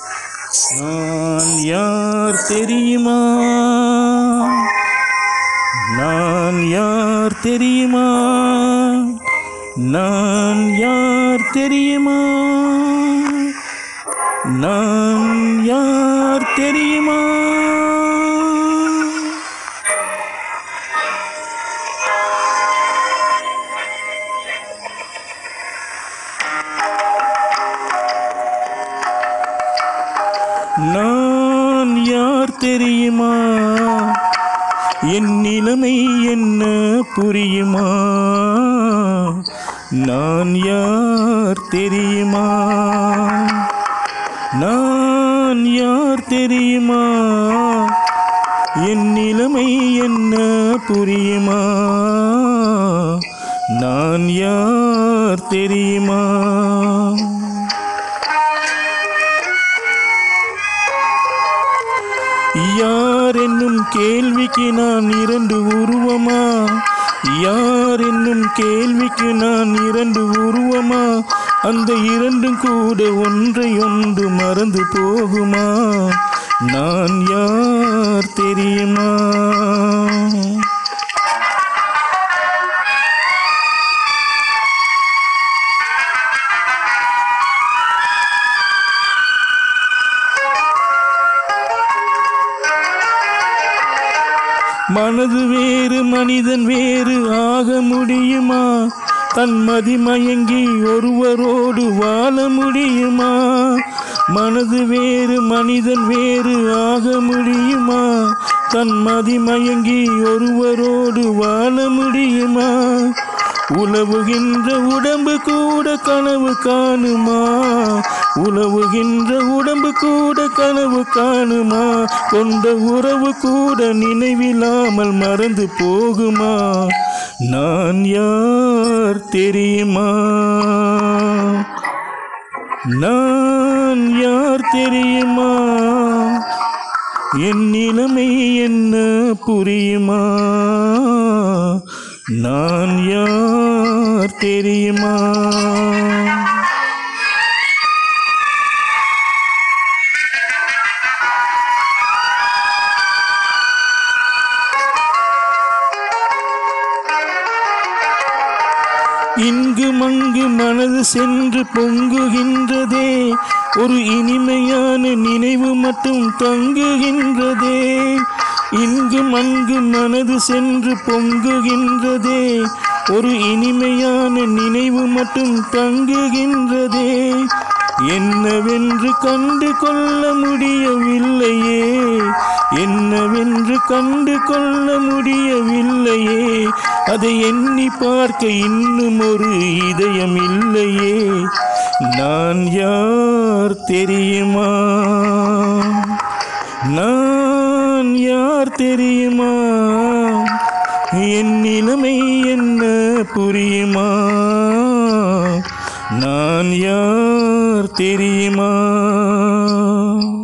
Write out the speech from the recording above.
நான் யார் தெரியுமா நான் யார் தெரியுமா நான் யார் தெரியுமா நான் யார் தெரியுமா நான் யார் தெரியுமா என் நிலைமை என்ன புரியுமா நான் யார் தெரியுமா நான் யார் தெரியுமா என் நிலைமை என்ன புரியுமா நான் யார் தெரியுமா யார் என்னும் கேள்விக்கு நான் இரண்டு உருவமா யார் என்னும் கேள்விக்கு நான் இரண்டு உருவமா அந்த இரண்டும் கூட ஒன்றை ஒன்று மறந்து போகுமா நான் யார் தெரியுமா மனது வேறு மனிதன் வேறு ஆக முடியுமா தன் மதிமயங்கி ஒருவரோடு வாழ முடியுமா மனது வேறு மனிதன் வேறு ஆக முடியுமா தன் மதிமயங்கி ஒருவரோடு வாழ முடியுமா உலவுகின்ற உடம்பு கூட கனவு காணுமா உலவுகின்ற உடம்பு கூட கனவு காணுமா கொண்ட உறவு கூட நினைவில்லாமல் மறந்து போகுமா நான் யார் தெரியுமா நான் யார் தெரியுமா என் நிலைமை என்ன புரியுமா நான் யார் தெரியுமா இங்கு மங்கு மனது சென்று பொங்குகின்றதே ஒரு இனிமையான நினைவு மட்டும் தங்குகின்றதே இங்கு மங்கு மனது சென்று பொங்குகின்றதே ஒரு இனிமையான நினைவு மட்டும் தங்குகின்றதே என்னவென்று கண்டு கொள்ள முடியவில்லையே என்னவென்று கண்டு கொள்ள முடியவில்லையே அதை எண்ணி பார்க்க இன்னும் ஒரு இதயம் இல்லையே நான் யார் தெரியுமா நான் யார் தெரியுமா என் நிலைமை என்ன புரியுமா நான் யார் தெரியுமா